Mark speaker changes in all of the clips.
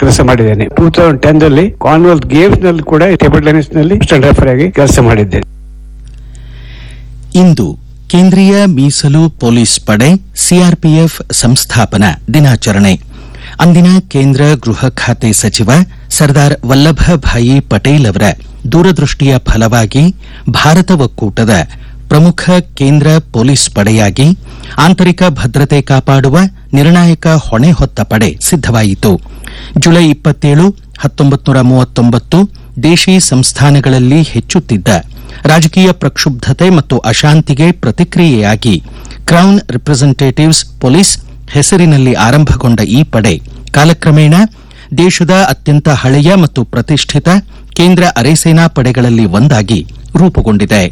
Speaker 1: ಕೆಲಸ ಮಾಡಿದ್ದೇನೆ two thousand ten ಅಲ್ಲಿ ಕಾಮನ್ವೆಲ್ತ್ ಗೇಮ್ಸ್ ನಲ್ಲಿ ಕೂಡ ಟೇಬಲ್ ಟೆನಿಸ್ ನಲ್ಲಿ ಅಸಿಸ್ಟೆಂಟ್ ರೆಫರ್ ಆಗಿ ಕೆಲಸ ಮಾಡಿದ್ದೇನೆ
Speaker 2: ಇಂದು ಕೇಂದ್ರೀಯ ಮೀಸಲು ಪೊಲೀಸ್ ಪಡೆ ಸಿಆರ್ಪಿಎಫ್ ಸಂಸ್ಥಾಪನಾ ದಿನಾಚರಣೆ ಅಂದಿನ ಕೇಂದ್ರ ಗೃಹ ಖಾತೆ ಸಚಿವ ಸರ್ದಾರ್ ವಲ್ಲಭಭಾಯಿ ಪಟೇಲ್ ಅವರ ದೂರದೃಷ್ಟಿಯ ಫಲವಾಗಿ ಭಾರತ ಒಕ್ಕೂಟದ ಪ್ರಮುಖ ಕೇಂದ್ರ ಪೊಲೀಸ್ ಪಡೆಯಾಗಿ ಆಂತರಿಕ ಭದ್ರತೆ ಕಾಪಾಡುವ ನಿರ್ಣಾಯಕ ಹೊಣೆ ಹೊತ್ತ ಪಡೆ ಸಿದ್ದವಾಯಿತು ಜುಲೈ ಇಪ್ಪತ್ತೇಳು ಹತ್ತೊಂಬತ್ತು ನೂರ ಮೂವತ್ತೊಂಬತ್ತು ದೇಶಿ ಸಂಸ್ಥಾನಗಳಲ್ಲಿ ಹೆಚ್ಚುತ್ತಿದ್ದ ರಾಜಕೀಯ ಪ್ರಕ್ಷುಬ್ಧತೆ ಮತ್ತು ಅಶಾಂತಿಗೆ ಪ್ರತಿಕ್ರಿಯೆಯಾಗಿ ಕ್ರೌನ್ ರಿಪ್ರೆಸೆಂಟೇಟಿವ್ಸ್ ಪೊಲೀಸ್ ಹೆಸರಿನಲ್ಲಿ ಆರಂಭಗೊಂಡ ಈ ಪಡೆ ಕಾಲಕ್ರಮೇಣ ದೇಶದ ಅತ್ಯಂತ ಹಳೆಯ ಮತ್ತು ಪ್ರತಿಷ್ಠಿತ ಕೇಂದ್ರ ಅರೆಸೇನಾ ಪಡೆಗಳಲ್ಲಿ ಒಂದಾಗಿ ರೂಪುಗೊಂಡಿದೆ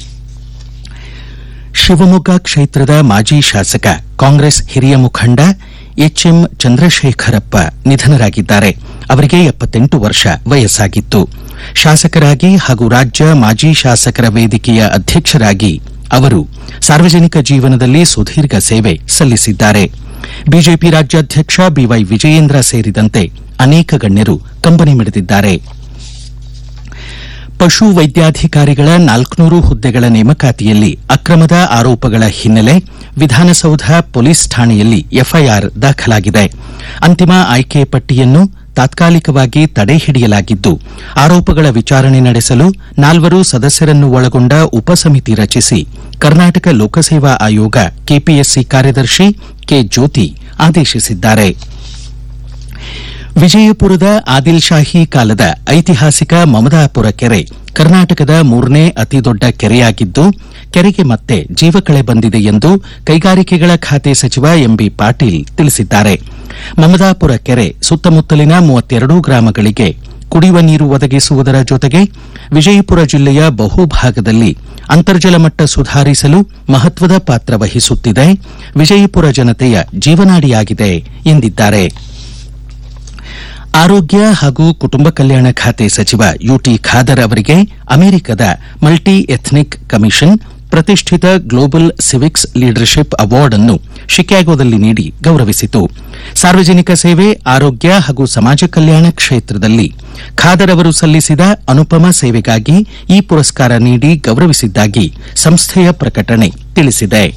Speaker 2: ಶಿವಮೊಗ್ಗ ಕ್ಷೇತ್ರದ ಮಾಜಿ ಶಾಸಕ ಕಾಂಗ್ರೆಸ್ ಹಿರಿಯ ಮುಖಂಡ ಎಚ್ಎಂ ಚಂದ್ರಶೇಖರಪ್ಪ ನಿಧನರಾಗಿದ್ದಾರೆ ಅವರಿಗೆ ಎಪ್ಪತ್ತೆಂಟು ವರ್ಷ ವಯಸ್ಸಾಗಿತ್ತು ಶಾಸಕರಾಗಿ ಹಾಗೂ ರಾಜ್ಯ ಮಾಜಿ ಶಾಸಕರ ವೇದಿಕೆಯ ಅಧ್ಯಕ್ಷರಾಗಿ ಅವರು ಸಾರ್ವಜನಿಕ ಜೀವನದಲ್ಲಿ ಸುದೀರ್ಘ ಸೇವೆ ಸಲ್ಲಿಸಿದ್ದಾರೆ ಬಿಜೆಪಿ ರಾಜ್ಯಾಧ್ಯಕ್ಷ ಬಿವೈ ವಿಜಯೇಂದ್ರ ಸೇರಿದಂತೆ ಅನೇಕ ಗಣ್ಯರು ಕಂಬನಿ ಮಿಡಿದಿದ್ದಾರೆ ಪಶು ವೈದ್ಯಾಧಿಕಾರಿಗಳ ನಾಲ್ಕುನೂರು ಹುದ್ದೆಗಳ ನೇಮಕಾತಿಯಲ್ಲಿ ಅಕ್ರಮದ ಆರೋಪಗಳ ಹಿನ್ನೆಲೆ ವಿಧಾನಸೌಧ ಪೊಲೀಸ್ ಠಾಣೆಯಲ್ಲಿ ಎಫ್ಐಆರ್ ದಾಖಲಾಗಿದೆ ಅಂತಿಮ ಆಯ್ಕೆ ಪಟ್ಟಿಯನ್ನು ತಾತ್ಕಾಲಿಕವಾಗಿ ತಡೆ ಹಿಡಿಯಲಾಗಿದ್ದು ಆರೋಪಗಳ ವಿಚಾರಣೆ ನಡೆಸಲು ನಾಲ್ವರು ಸದಸ್ಯರನ್ನು ಒಳಗೊಂಡ ಉಪಸಮಿತಿ ರಚಿಸಿ ಕರ್ನಾಟಕ ಲೋಕಸೇವಾ ಆಯೋಗ ಕೆಪಿಎಸ್ಸಿ ಕಾರ್ಯದರ್ಶಿ ಕೆ ಜ್ಯೋತಿ ಆದೇಶಿಸಿದ್ದಾರೆ ವಿಜಯಪುರದ ಆದಿಲ್ ಶಾಹಿ ಕಾಲದ ಐತಿಹಾಸಿಕ ಮಮದಾಪುರ ಕೆರೆ ಕರ್ನಾಟಕದ ಮೂರನೇ ಅತಿದೊಡ್ಡ ಕೆರೆಯಾಗಿದ್ದು ಕೆರೆಗೆ ಮತ್ತೆ ಜೀವಕಳೆ ಬಂದಿದೆ ಎಂದು ಕೈಗಾರಿಕೆಗಳ ಖಾತೆ ಸಚಿವ ಎಂಬಿ ಪಾಟೀಲ್ ತಿಳಿಸಿದ್ದಾರೆ ಮಮದಾಪುರ ಕೆರೆ ಸುತ್ತಮುತ್ತಲಿನ ಮೂವತ್ತೆರಡು ಗ್ರಾಮಗಳಿಗೆ ಕುಡಿಯುವ ನೀರು ಒದಗಿಸುವುದರ ಜೊತೆಗೆ ವಿಜಯಪುರ ಜಿಲ್ಲೆಯ ಬಹುಭಾಗದಲ್ಲಿ ಅಂತರ್ಜಲ ಮಟ್ಟ ಸುಧಾರಿಸಲು ಮಹತ್ವದ ಪಾತ್ರ ವಹಿಸುತ್ತಿದೆ ವಿಜಯಪುರ ಜನತೆಯ ಜೀವನಾಡಿಯಾಗಿದೆ ಎಂದಿದ್ದಾರೆ ಆರೋಗ್ಯ ಹಾಗೂ ಕುಟುಂಬ ಕಲ್ಯಾಣ ಖಾತೆ ಸಚಿವ ಯುಟಿ ಖಾದರ್ ಅವರಿಗೆ ಅಮೆರಿಕದ ಮಲ್ಟಿ ಎಥ್ನಿಕ್ ಕಮಿಷನ್ ಪ್ರತಿಷ್ಠಿತ ಗ್ಲೋಬಲ್ ಸಿವಿಕ್ಸ್ ಲೀಡರ್ಶಿಪ್ ಅವಾರ್ಡ್ ಅನ್ನು ಶಿಕಾಗೋದಲ್ಲಿ ನೀಡಿ ಗೌರವಿಸಿತು ಸಾರ್ವಜನಿಕ ಸೇವೆ ಆರೋಗ್ಯ ಹಾಗೂ ಸಮಾಜ ಕಲ್ಯಾಣ ಕ್ಷೇತ್ರದಲ್ಲಿ ಖಾದರ್ ಅವರು ಸಲ್ಲಿಸಿದ ಅನುಪಮ ಸೇವೆಗಾಗಿ ಈ ಪುರಸ್ಕಾರ ನೀಡಿ ಗೌರವಿಸಿದ್ದಾಗಿ ಸಂಸ್ಥೆಯ ಪ್ರಕಟಣೆ ತಿಳಿಸಿದೆ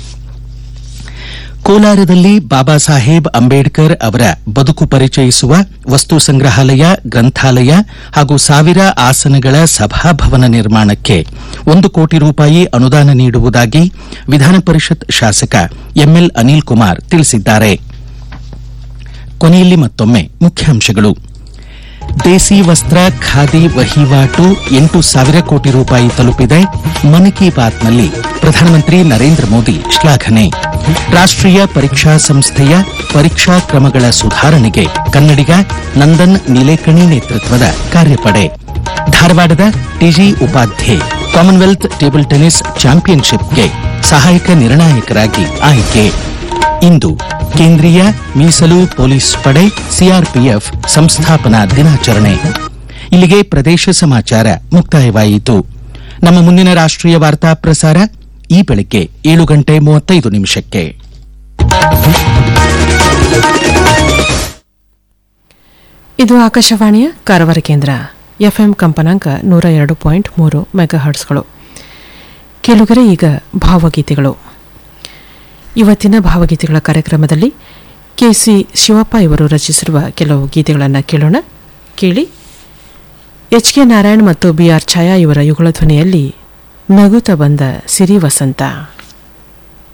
Speaker 2: ಕೋಲಾರದಲ್ಲಿ ಬಾಬಾ ಸಾಹೇಬ್ ಅಂಬೇಡ್ಕರ್ ಅವರ ಬದುಕು ಪರಿಚಯಿಸುವ ವಸ್ತು ಸಂಗ್ರಹಾಲಯ ಗ್ರಂಥಾಲಯ ಹಾಗೂ ಸಾವಿರ ಆಸನಗಳ ಸಭಾಭವನ ನಿರ್ಮಾಣಕ್ಕೆ ಒಂದು ಕೋಟಿ ರೂಪಾಯಿ ಅನುದಾನ ನೀಡುವುದಾಗಿ ವಿಧಾನ ಪರಿಷತ್ ಶಾಸಕ ಎಂಎಲ್ ಅನಿಲ್ ಕುಮಾರ್ ತಿಳಿಸಿದ್ದಾರೆ ಕೊನೆಯಲ್ಲಿ ಮತ್ತೊಮ್ಮೆ ಮುಖ್ಯಾಂಶಗಳು ದೇಸಿ ವಸ್ತ್ರ ಖಾದಿ ವಹಿವಾಟು ಎಂಟು ಸಾವಿರ ಕೋಟಿ ರೂಪಾಯಿ ತಲುಪಿದೆ ಮನ್ ಕಿ ಬಾತ್ನಲ್ಲಿ ಪ್ರಧಾನಮಂತ್ರಿ ನರೇಂದ್ರ ಮೋದಿ ಶ್ಲಾಘನೆ ರಾಷ್ಟ್ರೀಯ ಪರೀಕ್ಷಾ ಸಂಸ್ಥೆಯ ಪರೀಕ್ಷಾ ಕ್ರಮಗಳ ಸುಧಾರಣೆಗೆ ಕನ್ನಡಿಗ ನಂದನ್ ನಿಲೇಕಣಿ ನೇತೃತ್ವದ ಕಾರ್ಯಪಡೆ ಧಾರವಾಡದ TG Upadhye Commonwealth table tennis ಚಾಂಪಿಯನ್ಶಿಪ್ಗೆ ಸಹಾಯಕ ನಿರ್ಣಾಯಕರಾಗಿ ಆಯ್ಕೆ ಇಂದು ಕೇಂದ್ರೀಯ ಮೀಸಲು ಪೊಲೀಸ್ ಪಡೆ ಸಿಆರ್ಪಿಎಫ್ ಸಂಸ್ಥಾಪನಾ ದಿನಾಚರಣೆ ಇಲ್ಲಿಗೆ ಪ್ರದೇಶ ಸಮಾಚಾರ ಮುಕ್ತಾಯವಾಯಿತು ನಮ್ಮ ಮುಂದಿನ ರಾಷ್ಟ್ರೀಯ ವಾರ್ತಾ ಪ್ರಸಾರ ಈ ಬೆಳಗ್ಗೆ ಏಳು ಗಂಟೆ ಮೂವತ್ತೈದು ನಿಮಿಷಕ್ಕೆ
Speaker 3: ಇದು ಆಕಾಶವಾಣಿಯ ಕಾರವಾರ ಕೇಂದ್ರ ಎಫ್ಎಂ ಕಂಪನಾಂಕ ನೂರ ಎರಡು ಪಾಯಿಂಟ್ ಮೂರು ಮೆಗಾಹರ್ಟ್ಸ್ಗಳು ಕೆಲುಗರೆ ಈಗ ಭಾವಗೀತೆಗಳು ಇವತ್ತಿನ ಭಾವಗೀತೆಗಳ ಕಾರ್ಯಕ್ರಮದಲ್ಲಿ ಕೆಸಿ ಶಿವಪ್ಪ ಇವರು ರಚಿಸಿರುವ ಕೆಲವು ಗೀತೆಗಳನ್ನು ಕೇಳೋಣ ಕೇಳಿ ಎಚ್ ಕೆ ನಾರಾಯಣ್ ಮತ್ತು ಬಿಆರ್ ಛಾಯಾ ಇವರ ಯುಗಳ ಧ್ವನಿಯಲ್ಲಿ ನಗುತ್ತ ಬಂದ ಸಿರಿ ವಸಂತ